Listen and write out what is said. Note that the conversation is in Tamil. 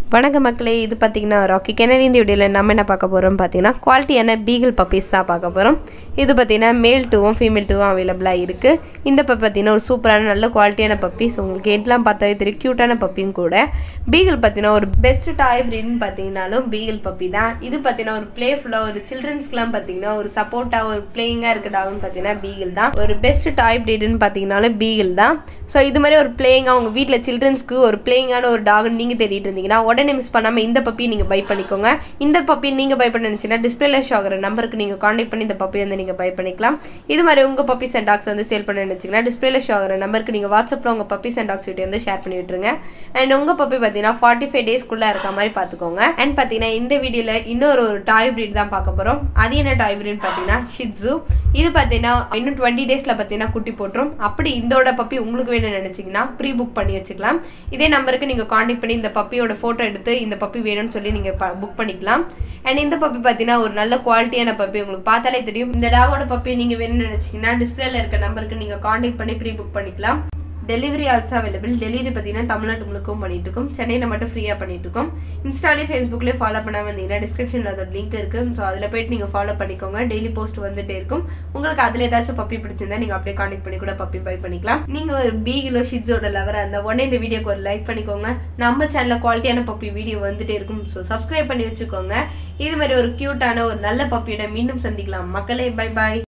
வணக்கம் மக்களே இது பார்த்தீங்கன்னா ராக்கி கெனடி இந்த வீடியோவில் நம்ம என்ன பார்க்க போகிறோம் பார்த்தீங்கன்னா குவாலிட்டியான பீகிள் பப்பீஸ் தான் பார்க்க போகிறோம் இது பார்த்தீங்கன்னா மேல் டூவும் ஃபீமேல் டூவும் அவைலபிளாக இருக்குது இந்த பப்பி பார்த்தீங்கன்னா ஒரு சூப்பரான நல்ல குவாலிட்டியான பப்பீஸ் உங்களுக்கு எட்லாம் பார்த்தாவே தெரியும் க்யூட்டான பப்பியும் கூட பீகிள் பார்த்தீங்கன்னா ஒரு பெஸ்ட் டாய் ப்ரீட்னு பார்த்தீங்கன்னாலும் பீகிள் பப்பி தான் இது பார்த்தீங்கன்னா ஒரு ப்ளேஃபுல்லாக ஒரு சில்ட்ரன்ஸ்க்குலாம் பார்த்தீங்கன்னா ஒரு சப்போர்ட்டாக ஒரு பிளேயிங்காக இருக்க டாக்னு பார்த்தீங்கன்னா பீகிள் தான் ஒரு பெஸ்ட் டாய் ப்ரீடுன்னு பார்த்தீங்கன்னாலும் பீகிள் தான் ஸோ இது மாதிரி ஒரு பிளேயிங்காக உங்கள் வீட்டில் சில்ட்ரன்ஸ்க்கு ஒரு பிளேயிங்கான ஒரு டாக்னு நீங்கள் தேடிட்டு இருந்தீங்கன்னா உடனே மிஸ் பண்ணாமல் இந்த பப்பி நீங்கள் பை பண்ணிக்கோங்க இந்த பப்பி நீங்கள் பை பண்ண நினச்சிங்கன்னா டிஸ்பிளேல ஷோ ஆகிற நம்பருக்கு நீங்கள் காண்டாக்ட் பண்ணி இந்த பப்பி வந்து நீங்கள் பை பண்ணிக்கலாம் இது மாதிரி உங்கள் பப்பீஸ் அண்ட் டாக்ஸ் வந்து சேல் பண்ண நினச்சிங்கன்னா டிஸ்பிளேல ஷோ ஆகிற நம்பருக்கு நீங்கள் வாட்ஸ்அப்பில் உங்கள் பப்பீஸ் அண்ட் டாக்ஸ் கிட்டே வந்து ஷேர் பண்ணி விட்டுருங்க அண்ட் உங்கள் பப்பி பார்த்தீங்கன்னா ஃபார்ட்டி ஃபைவ் டேஸ்க்குள்ளே இருக்க மாதிரி பார்த்துக்கோங்க அண்ட் பார்த்தீங்கன்னா இந்த வீடியோவில் இன்னொரு ஒரு டாய் breed தான் பார்க்க போகிறோம் அது என்ன டாய் breedனு பார்த்தீங்கன்னா ஷிட்ஸு இது பார்த்தீங்கன்னா இன்னும் டுவெண்ட்டி டேஸில் பார்த்தீங்கன்னா குட்டி போட்டுரும் அப்படி இதோட பப்பி உங்களுக்கு வேணும்னு நினச்சிங்கன்னா ப்ரீ புக் பண்ணி வச்சுக்கலாம் இதே நம்பருக்கு நீங்கள் காண்டாக்ட் பண்ணி இந்த பப்பியோட ஃபோட்டோ எடுத்து இந்த பப்பி வேணும்னு சொல்லி நீங்கள் புக் பண்ணிக்கலாம் அண்ட் இந்த பப்பி பார்த்தீங்கன்னா ஒரு நல்ல குவாலிட்டியான பப்பி உங்களுக்கு பார்த்தாலே தெரியும் இந்த டாகோட பப்பி நீங்கள் வேணும்னு நினச்சிங்கன்னா டிஸ்பிளேல இருக்க நம்பருக்கு நீங்கள் காண்டாக்ட் பண்ணி ப்ரீ புக் பண்ணிக்கலாம் டெலிவரி ஆல்சோ அவைலபிள் டெலிவரி பார்த்தீங்கன்னா தமிழ்நாட்டு முழுக்கும் பண்ணிட்டு இருக்கோம் சென்னையில் மட்டும் ஃப்ரீயாக பண்ணிட்டு இருக்கோம் இன்ஸ்டாலே ஃபேஸ்புக்லேயே ஃபாலோ பண்ண வந்தீங்கன்னா டிஸ்கிரிப்ஷனில் அதோட லிங்க் இருக்குது ஸோ அதில் போயிட்டு நீங்கள் ஃபாலோ பண்ணிக்கோங்க டெய்லி போஸ்ட் வந்துட்டே இருக்கும் உங்களுக்கு அதில் ஏதாச்சும் பப்பி பிடிச்சிருந்தா நீங்கள் அப்படியே காண்டாக்ட் பண்ணி கூட பப்பி பை பண்ணிக்கலாம் நீங்கள் ஒரு பீகிலோ ஷிட்ஸோட லவராக இருந்தால் உடனே இந்த வீடியோக்கு ஒரு லைக் பண்ணிக்கோங்க நம்ம சேனலில் குவாலிட்டியான பப்பி வீடியோ வந்துட்டே இருக்கும் ஸோ சப்ஸ்கிரைப் பண்ணி வச்சுக்கோங்க இது மாதிரி ஒரு க்யூட்டான ஒரு நல்ல பப்பியோட மீண்டும் சந்திக்கலாம் மக்களே பை பாய்